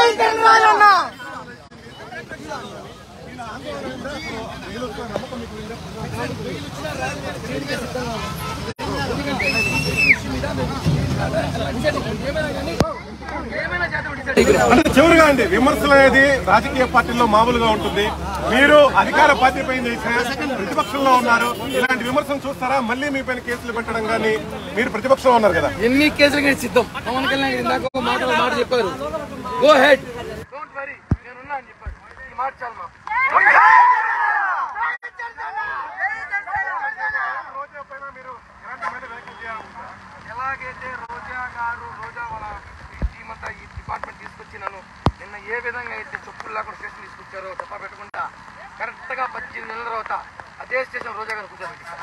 కిరణ్ రాజన్న అంటే చివరిగా అండి విమర్శలు అనేది రాజకీయ పార్టీల్లో మామూలుగా ఉంటుంది మీరు అధికార పార్టీ పైన చేసిన ప్రతిపక్షంలో ఉన్నారు ఇలాంటి విమర్శలు చూస్తారా మళ్ళీ మీ పైన కేసులు పెట్టడం కానీ మీరు ప్రతిపక్షంలో ఉన్నారు కదా ఎన్ని కేసులు కానీ సిద్ధం పవన్ కళ్యాణ్ గారు ఇందాక ఒక మాట ఒక మాట చెప్పారు గో హెడ్ డోంట్ వరీ నేనున్నా అని చెప్పారు ఈ మాట చాలు మాకు. రోజా పైన మీరు ఎలాంటి మీద వ్యాఖ్యలు చేయాలనుకుంటున్నారు? ఎలాగైతే రోజా గారు రోజా వాళ్ళ ఈ టీమ్ అంతా ఈ డిపార్ట్మెంట్ తీసుకొచ్చి నన్ను నిన్న ఏ విధంగా అయితే చెప్పుల్లా కూడా స్టేషన్ తీసుకొచ్చారో తప్ప పెట్టకుండా కరెక్ట్ గా పద్దెనిమిది నెలల తర్వాత అదే స్టేషన్ రోజా గారు కూర్చోబెట్టిస్తారు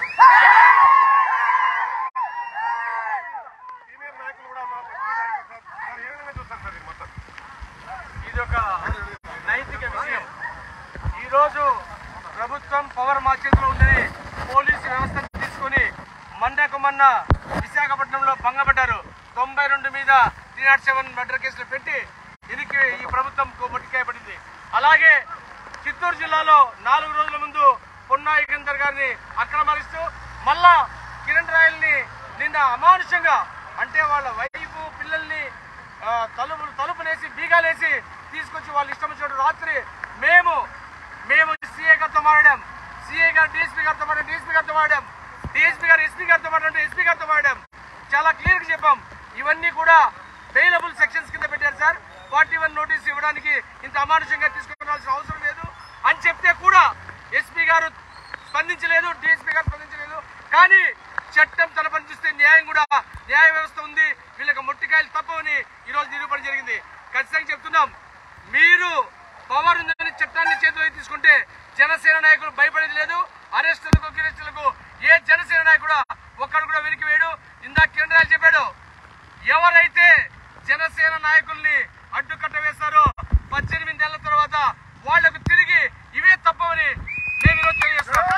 సీనియర్ నాయకులు కూడా ఉన్నారు. సార్, ఏ విధంగా చూస్తారు సార్ ఇది మొత్తం ఇది ఒక నైతిక విషయం ఈరోజు ప్రభుత్వం పవర్ మా చేతిలో ఉందని పోలీసు వ్యవస్థ తీసుకొని మొన్నకు మొన్న విశాఖపట్నంలో భంగపడ్డారు తొంభై రెండు మీద త్రీ నాట్ సెవెన్ మర్డర్ కేసులు పెట్టి దీనికి ఈ ప్రభుత్వం మొట్టికాయపడింది అలాగే చిత్తూరు జిల్లాలో నాలుగు రోజుల ముందు పొన్నాయి కిందర్ గారిని అక్రమరిస్తూ మళ్ళా కిరణ్ రాయల్ని నిన్న అమానుషంగా అంటే వాళ్ళ వైపు పిల్లల్ని ఆ, తలుపు తలుపులేసి బీగాలేసి తీసుకొచ్చి వాళ్ళు ఇష్టం వచ్చినట్టు రాత్రి మేము మేము సీఏ గారితో మాట్లాడాం సీఏ గారు డిఎస్పీ గారితో మాట్లాడాం డిఎస్పీ గారితో మాట్లాడాం డిఎస్పీ గారు ఎస్పీ గారితో మాట్లాడాం ఎస్పీ గారితో మాట్లాడాం చాలా క్లియర్ గా చెప్పాం ఇవన్నీ కూడా బెయిలబుల్ సెక్షన్స్ కింద పెట్టారు సార్ ఫార్టీ వన్ నోటీస్ ఇవ్వడానికి ఇంత అమానుషంగా తీసుకోవాల్సిన అవసరం లేదు అని చెప్తే కూడా ఎస్పీ గారు స్పందించలేదు డిఎస్పీ గారు స్పందించలేదు కానీ చట్టం తన పని చూస్తే న్యాయం కూడా న్యాయ వ్యవస్థ ఉంది వీళ్ళకి మొట్టికాయలు తప్పవని ఈ రోజు నిరూపణ జరిగింది ఖచ్చితంగా చెప్తున్నాం మీరు పవర్ ఉందని చట్టాన్ని చేతిలో తీసుకుంటే జనసేన నాయకులు భయపడేది లేదు అరెస్టులకు గిరెస్టులకు ఏ జనసేన నాయకుడు ఒక్కడు కూడా వెనక్కి వేయడు ఇందాక కిరణ్ రాజు చెప్పాడు ఎవరైతే జనసేన నాయకుల్ని అడ్డుకట్ట వేస్తారో పద్దెనిమిది నెలల తర్వాత వాళ్లకు తిరిగి ఇవే తప్పవని మేము ఈరోజు తెలియజేస్తున్నాం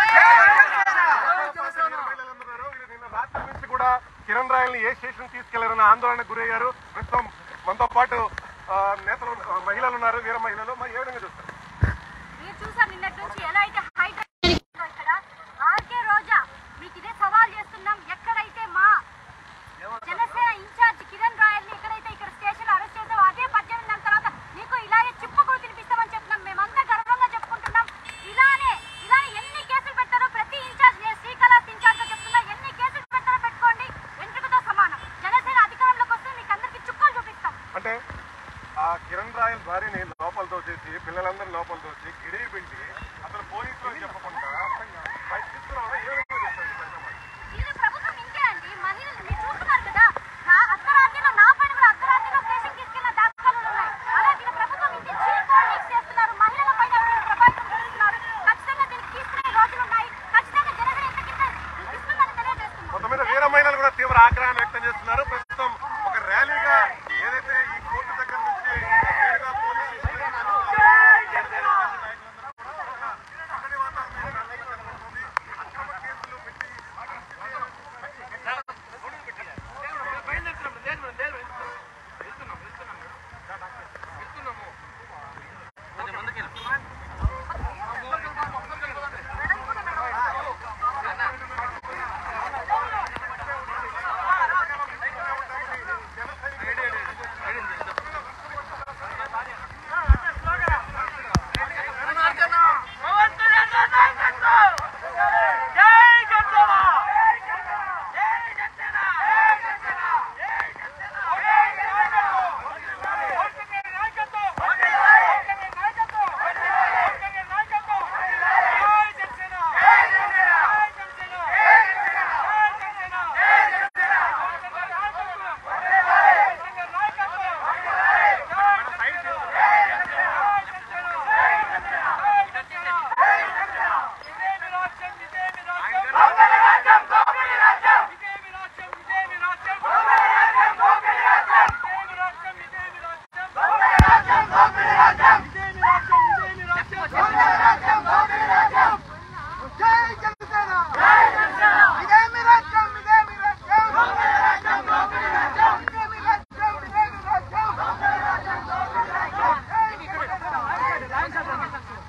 మహిళలందరూ వీళ్ళు నిన్న రాత్రి నుంచి కూడా కిరణ్ రాయల్ని ఏ స్టేషన్ తీసుకెళ్లారన్న ఆందోళనకు గురయ్యారు ప్రస్తుతం మనతో పాటు ఆ, నేతలు ఆ, మహిళలు ఉన్నారు వీర మహిళలు మరి ఏ విధంగా చూస్తారు మీరు చూసారు నిన్నటి నుంచి ఎలా అయితే హైడ్రేషన్ ఇక్కడ ఆర్కే రోజా మీకు ఇదే సవాల్ చేస్తున్నాం ఎక్కడైతే మా జనసేన ఇన్ఛార్జ్ కిరణ్ రాయల్ ని ఎక్కడైతే ఇక్కడ స్టేషన్ అరెస్ట్ చేసావో అదే పద్దెనిమిది నెలల తర్వాత నీకు ఇలాగే చిప్పకులు తినిపిస్తామని చెప్తున్నాం మేమంతా గర్వంగా చెప్పుకుంటున్నాం ఇలానే ఇలానే ఎన్ని కేసులు పెట్టారో ప్రతి ఇన్ఛార్జ్ నేను శ్రీకళాస్ ఇన్ఛార్జ్ గా చెప్తున్నా ఎన్ని కేసులు పెట్టారో పెట్టుకోండి వెంట్రుకతో సమానం జనసేన అధికారంలోకి వస్తే మీకు అందరికీ చుక్కలు చూపిస్తాం అంటే ఆ కిరణ్ రాయల్ భార్యని లోపల తోసేసి పిల్లలందరినీ లోపల తోసి గిడివి పెట్టి అసలు పోలీసులు అని చెప్పకుండా బయట తీసుకురావడం ఏ విధంగా చూస్తారు ఈ పరిణామాలు? ఇది ప్రభుత్వం ఇంతే అండి మహిళలు మీరు చూస్తున్నారు కదా నా అర్ధరాత్రిలో నా పైన కూడా అర్ధరాత్రిలో స్టేషన్ తీసుకెళ్లిన దాఖలు ఉన్నాయి అలాగే ఇది ప్రభుత్వం ఇంతే చీప్ పాలిటిక్స్ చేస్తున్నారు మహిళల పైన వీళ్ళు ప్రభావితం చూస్తున్నారు ఖచ్చితంగా దీనికి తీసుకునే రోజులు ఉన్నాయి ఖచ్చితంగా జనసేన ఇంత కింద ఇస్తుందని తెలియజేస్తున్నాం మొత్తం మీద వీర మహిళలు కూడా తీవ్ర ఆగ్రహాన్ని వ్యక్తం చేస్తున్నారు ప్రస్తుతం ఒక ర్యాలీగా ఏదైతే ఈ కోర్టు దగ్గర నుంచి నేరుగా పోలీసులు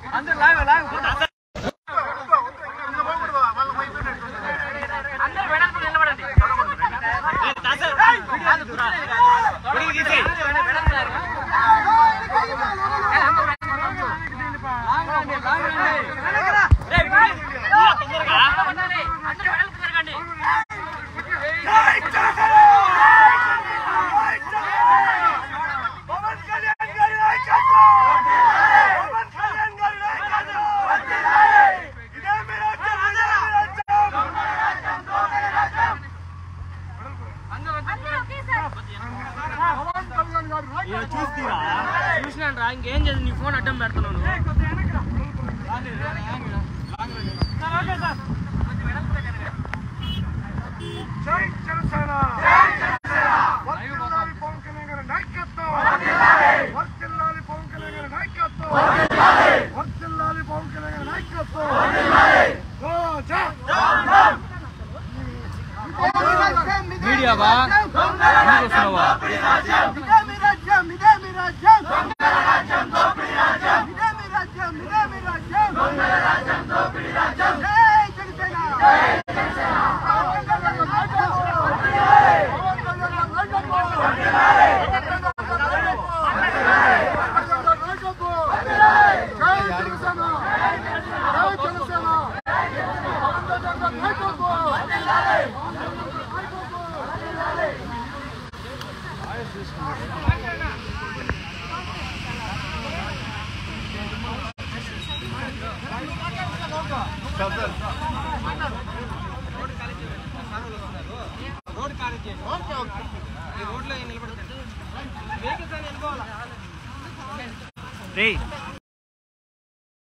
అందరూ ఒకేసారి చూసినాను రా ఇంకేం చేసి నీ ఫోన్ అడ్డం పెడుతున్నాను జై జనసేన వర్ధిల్లాలి పవన్ కళ్యాణ్ గారి నాయకత్వం వర్ధిల్లాలి పవన్ కళ్యాణ్ గారి నాయకత్వం వర్ధిల్లాలి పవన్ కళ్యాణ్ గారి నాయకత్వం రోజా మీడియా బా వస్తున్నావా ఇదే మీ రాజ్యం ఇదే మీ రాజ్యం ఇదే మీ రాజ్యం ఇదే మీ రాజ్యం జై జనసేన పవన్ కళ్యాణ్ గారి నాయకత్వం. పవన్ కళ్యాణ్ గారి నాయకత్వం. పవన్ కళ్యాణ్ గారి నాయకత్వం. జై జనసేన జై జనసేన పవన్ కళ్యాణ్ గారి నాయకత్వం రేయ్